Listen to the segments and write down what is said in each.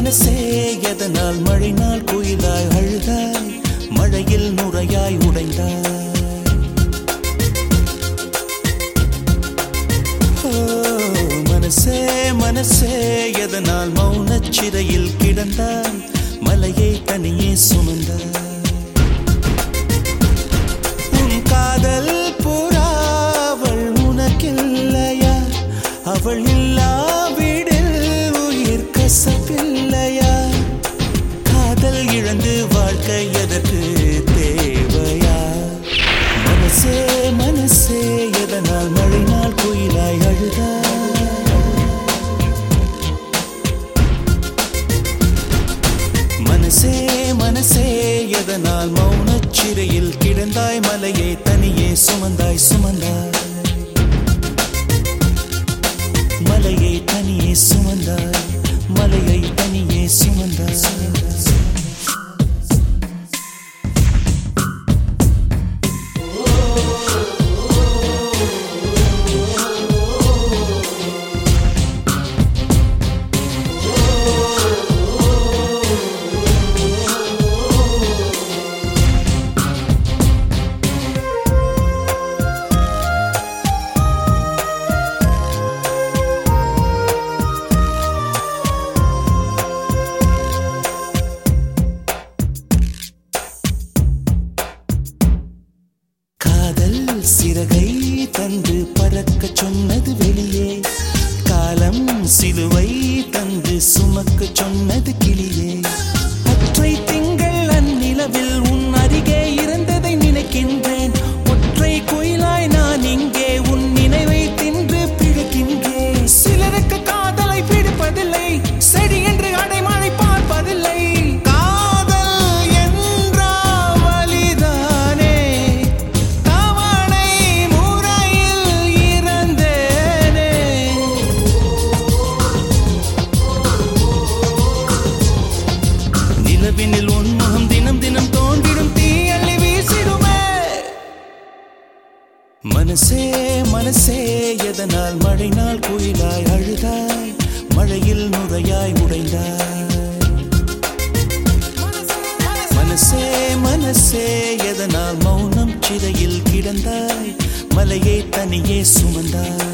மனசே எதனால் மழை நாள் குயிலாய் அழுதாய் மழையில் நுரையாய் உடைந்தாய் ஓ, மனசே மனசே எதனால் மௌனச் சிறையில் கிடந்தாய் மலையை தனியே சுமந்தாய் உன் காதல் புறாவள் உனக்கில்லையா அவள் இல்லாவிடில் உயிர் கசப்பில்லையா காதல் இழந்து வாழ்க்கை எதற்கு தேவையா மனசே மனசே எதனால் மழை நாள் குயிலாய் அழுதாய் மனசே மனசே எதனால் மௌனச் சிறையில் கிடந்தாய் மலையை தனியே சுமந்தாய் சுமந்தாய் மலையை தனியே சுமந்தாய் மலையை தனியே சுமந்தாய் காதல் சிறகை தந்து பறக்க சொன்னது வெளியே காலம் சிலுவை தந்து சுமக்க சொன்னது கிளியே ஒற்றை திங்கள் அந்நிலவில் உன் அருகே இருந்ததை நினைக்கின்றேன் ஒற்றை குயிலாய் நான் இங்கே உன் நினைவை தின்று பிழைக்கின்றேன் சிலருக்கு காதலை பிடிப்பதில்லை செடி என்று அடைமழை பார்ப்பதில்லை காதல் என்றால் வலிதானே தவணை முறையில் இறந்தேனே நிலவினில் உன்முகம் தினம் தினம் தோன்றிடும் தீயள்ளி வீசிடுமே மனசே மனசே எதனால் மழை நாள் குயிலாய் அழுதாய் மழையில் நுரையாய் உடைந்தாய் மனசே மனசே எதனால் மௌனம் சிறையில் கிடந்தாய் மலையை தனியே சுமந்தாய்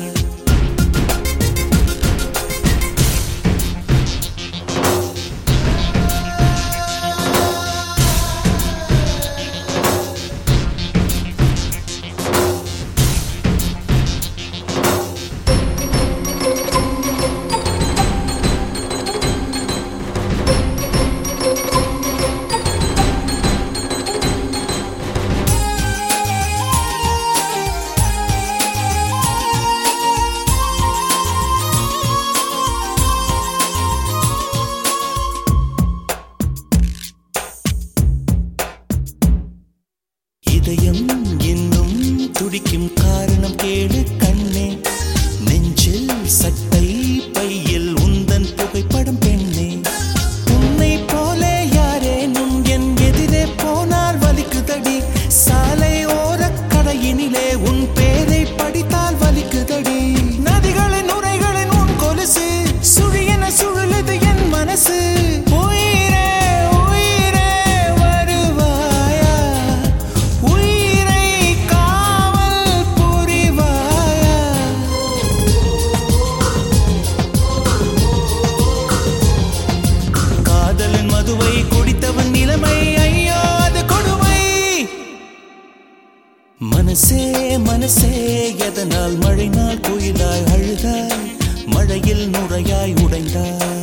இதயம் இன்னும் துடிக்கும் காரணம் கேளு கண்ணே நெஞ்சில் சட்டை பையில் உந்தன் புகைப்படம் பெண்ணே உன்னை போலே யாரேனும் என் எதிரே போனால் வலிக்குதடி சாலை ஓரக் கடையினிலே உன் பேரை படித்தால் வலிக்குதடி நதிகளின் உரைகளின் உன் கொலுசு சுழியென சுழலுது என் மனசு உயிரே உயிரே வருவாயா உயிரை காவல் புரிவாயா காதலன் மதுவை குடித்தவன் நிலைமை ஐயோ அது கொடுமை மனசே மனசே எதனால் மழை நாள் குயிலாய் அழுதாய் மழையில் நுரையாய் உடைந்தாய்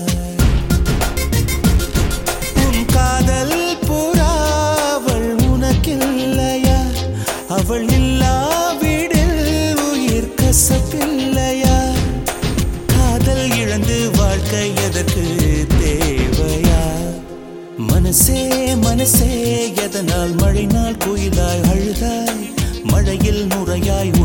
உன் காதல் புறாவள் உனக்கில்லையா அவள் இல்லாவிடில் உயிர் கசப்பில்லையா காதல் இழந்து வாழ்க்கை எதற்கு தேவையா மனசே மனசே எதனால் மழை நாள் குயிலாய் அழுதாய் மழையில் நுரையாய்